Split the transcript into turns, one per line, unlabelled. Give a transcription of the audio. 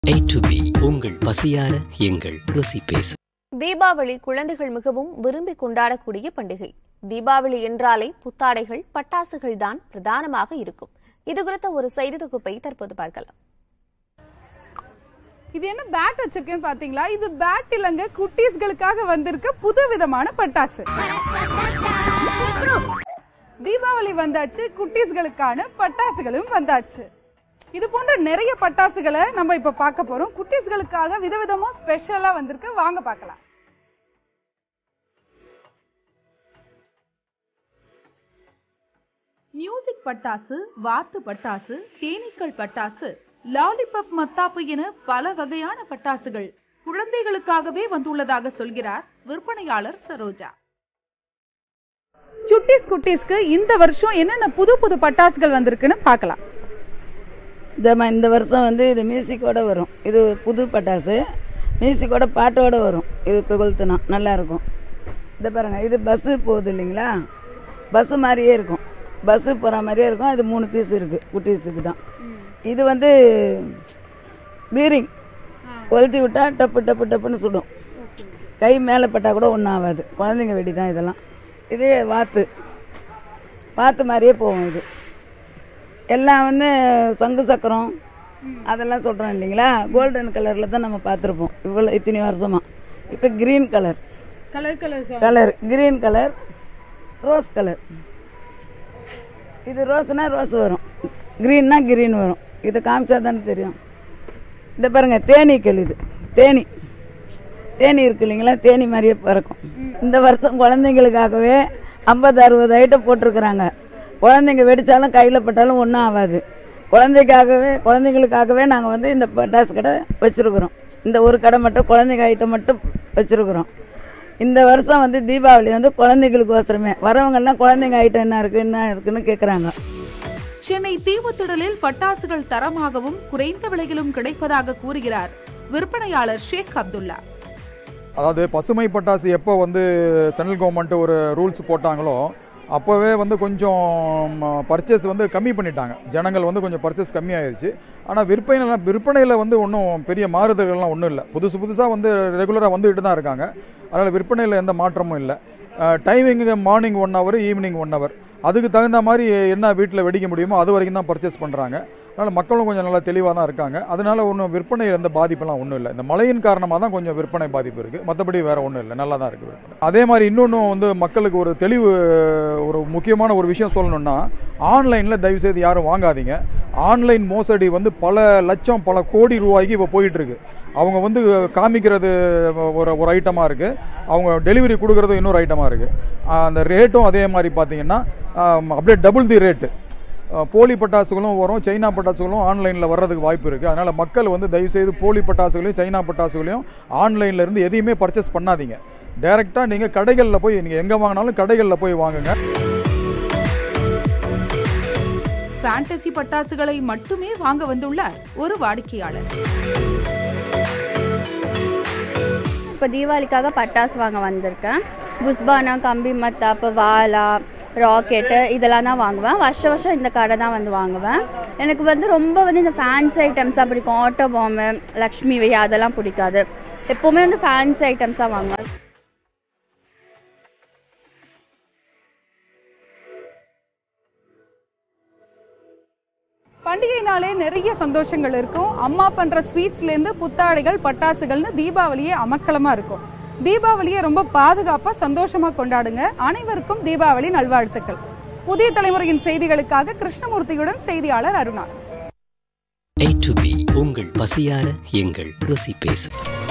A to B உங்கள் பசியார எங்கள் ருசி பேசும்
தீபாவளி குழந்தைகள் மிகவும் விரும்பி கொண்டாடக்கூடிய பண்டிகை தீபாவளி என்றாலே புத்தாடைகள் பட்டாசுகள் தான் பிரதானமாக இருக்கும் இது குறித்த ஒரு செய்தி தொகுப்பை தற்போது பார்க்கலாம்
இது என்ன பேட் வச்சிருக்கேன்னு பாத்தீங்களா இது பேட் இல்லங்க குட்டீஸ்களுக்காக வந்திருக்க புது விதமான பட்டாசு தீபாவளி வந்தாச்சு குட்டீஸ்களுக்கான பட்டாசுகளும் வந்தாச்சு இது போன்ற நிறைய பட்டாசுகளை நம்ம இப்ப பார்க்க போறோம் குட்டீஸ்களுக்காக விதவிதமா ஸ்பெஷலா வந்திருக்கு வாங்க பார்க்கலாம் மியூசிக் பட்டாசு வாத்து பட்டாசு தேனீக்கள் பட்டாசு லாலிபப் மத்தாப்பு என பல வகையான பட்டாசுகள் குழந்தைகளுக்காகவே வந்துள்ளதாக சொல்கிறார் விற்பனையாளர் சரோஜா சுட்டிஸ் குட்டீஸ்க்கு இந்த வருஷம் என்னென்ன புது புது பட்டாசுகள் வந்திருக்குன்னு பார்க்கலாம்
இந்த ம- இந்த வருஷம் வந்து இது மியூசிக்கோட வரும் இது புது பட்டாசு மியூசிக்கோட பாட்டோட வரும் இது கொளுத்துனா நல்லா இருக்கும் இந்த பாருங்க இது பஸ்ஸு போகுது இல்லைங்களா பஸ்ஸு மாதிரியே இருக்கும் பஸ்ஸு போகிற மாதிரியே இருக்கும் இது மூணு பீஸ் இருக்கு குட்டீஸுக்கு தான் இது வந்து பீரிங் கொளுத்தி விட்டா டப்பு டப்பு டப்புன்னு சுடும் கை மேலே பட்டா கூட ஒன்றும் ஆகாது குழந்தைங்க வெடி தான் இதெல்லாம் இது வாத்து வாத்து மாதிரியே போகும் இது எல்லாம் வந்து சங்கு சக்கரம் அதெல்லாம் சொல்றோம் இல்லைங்களா கோல்டன் கலர்ல தான் நம்ம பார்த்துருப்போம் இவ்வளோ இத்தனை வருஷமா இப்போ green colour
colour colour
colour green colour rose colour இது ரோஸ்னா ரோஸ் வரும் கிரீன்னா கிரீன் வரும் இது காமிச்சா தானே தெரியும் இந்த பாருங்க தேனீக்கள் இது தேனி தேனி இருக்கு இல்லைங்களா தேனி மாதிரியே பறக்கும் இந்த வருஷம் குழந்தைங்களுக்காகவே ஐம்பது அறுபது ஐட்டம் போட்டிருக்கிறாங்க குழந்தைங்க வெடிச்சாலும் கையில் பட்டாலும் ஒன்றும் ஆகாது குழந்தைக்காகவே குழந்தைங்களுக்காகவே நாங்கள் வந்து இந்த பட்டாசு கடை வச்சிருக்கிறோம் இந்த ஒரு கடை மட்டும் குழந்தைங்க ஐட்டம் மட்டும் வச்சிருக்கிறோம் இந்த வருஷம் வந்து தீபாவளி வந்து குழந்தைங்களுக்கு அவசரமே வரவங்கெல்லாம் குழந்தைங்க ஐட்டம் என்ன இருக்கு என்ன இருக்குன்னு கேட்குறாங்க
சென்னை தீவுத்திடலில் பட்டாசுகள் தரமாகவும் குறைந்த விலையிலும் கிடைப்பதாக கூறுகிறார் விற்பனையாளர் ஷேக் அப்துல்லா
அதாவது பசுமை பட்டாசு எப்போ வந்து சென்ட்ரல் கவர்மெண்ட் ஒரு ரூல்ஸ் போட்டாங்களோ அப்போவே வந்து கொஞ்சம் பர்ச்சேஸ் வந்து கம்மி பண்ணிட்டாங்க ஜனங்கள் வந்து கொஞ்சம் பர்ச்சேஸ் கம்மியாயிருச்சு ஆனால் விற்பனையில் விற்பனையில் வந்து ஒன்றும் பெரிய மாறுதல்கள்லாம் ஒன்றும் இல்லை புதுசு புதுசாக வந்து ரெகுலராக வந்துகிட்டு தான் இருக்காங்க அதனால் விற்பனையில் எந்த மாற்றமும் இல்லை timing morning one hour evening one hour அதுக்கு தகுந்த மாதிரி என்ன வீட்டில் வெடிக்க முடியுமோ அது வரைக்கும் தான் பர்ச்சேஸ் பண்ணுறாங்க அதனால் மக்களும் கொஞ்சம் நல்லா தெளிவாக தான் இருக்காங்க அதனால ஒன்றும் விற்பனை எந்த பாதிப்பெல்லாம் ஒன்றும் இல்லை இந்த மழையின் காரணமாக தான் கொஞ்சம் விற்பனை பாதிப்பு இருக்குது மற்றபடி வேற ஒன்றும் இல்லை நல்லா தான் இருக்குது விற்பனை அதே மாதிரி இன்னொன்றும் வந்து மக்களுக்கு ஒரு தெளிவு ஒரு முக்கியமான ஒரு விஷயம் சொல்லணும்னா ஆன்லைனில் தயவு செய்து யாரும் வாங்காதீங்க ஆன்லைன் மோசடி வந்து பல லட்சம் பல கோடி ரூபாய்க்கு இப்போ போயிட்டு இருக்கு அவங்க வந்து காமிக்கிறது ஒரு ஒரு ஐட்டமாக இருக்குது அவங்க டெலிவரி கொடுக்கறது இன்னொரு ஐட்டமாக இருக்குது அந்த ரேட்டும் அதே மாதிரி பார்த்தீங்கன்னா ஆம், அப்படியே டபுள் தி ரேட்டு போலி பட்டாசுகளும் வரும் சைனா பட்டாசுகளும் ஆன்லைனில் வர்றதுக்கு வாய்ப்பு இருக்குது அதனால் மக்கள் வந்து தயவுசெய்து போலி பட்டாசுகளையும் சைனா பட்டாசுகளையும் ஆன்லைன்ல இருந்து எதையுமே பர்ச்சேஸ் பண்ணாதீங்க டைரெக்டாக நீங்கள் கடைகளில் போய் நீங்கள் எங்கே வாங்கினாலும் கடைகளில் போய் வாங்குங்க
ஃபேண்டசி பட்டாசுகளை மட்டுமே வாங்க வந்துள்ளார் ஒரு வாடிக்கையாளர்
இப்போ தீபாவளிக்காக பட்டாசு வாங்க வந்திருக்கேன் புஷ்பானா கம்பி மத்தாப்பு வாலா ராக்கெட்டு இதெல்லாம் தான் வாங்குவேன் வருஷம் வருஷம் இந்த கடை தான் வந்து வாங்குவேன் எனக்கு வந்து ரொம்ப வந்து இந்த ஃபேன்சி ஐட்டம்ஸாக பிடிக்கும் ஆட்டோ பாம்பு லக்ஷ்மி வை அதெல்லாம் பிடிக்காது எப்போவுமே வந்து ஃபேன்சி ஐட்டம்ஸாக வாங்குவேன்
பண்டிகைனாலே நிறைய சந்தோஷங்கள் இருக்கும் அம்மா பண்ற ஸ்வீட்ஸ்ல இருந்து புத்தாடைகள் பட்டாசுகள்னு தீபாவளியே அமக்கலமா இருக்கும் தீபாவளியை ரொம்ப பாதுகாப்பா சந்தோஷமா கொண்டாடுங்க அனைவருக்கும் தீபாவளி நல்வாழ்த்துக்கள் புதிய தலைமுறையின் செய்திகளுக்காக கிருஷ்ணமூர்த்தியுடன் செய்தியாளர் அருணா
A to B உங்கள் பசியார எங்கள் ருசி பேசும்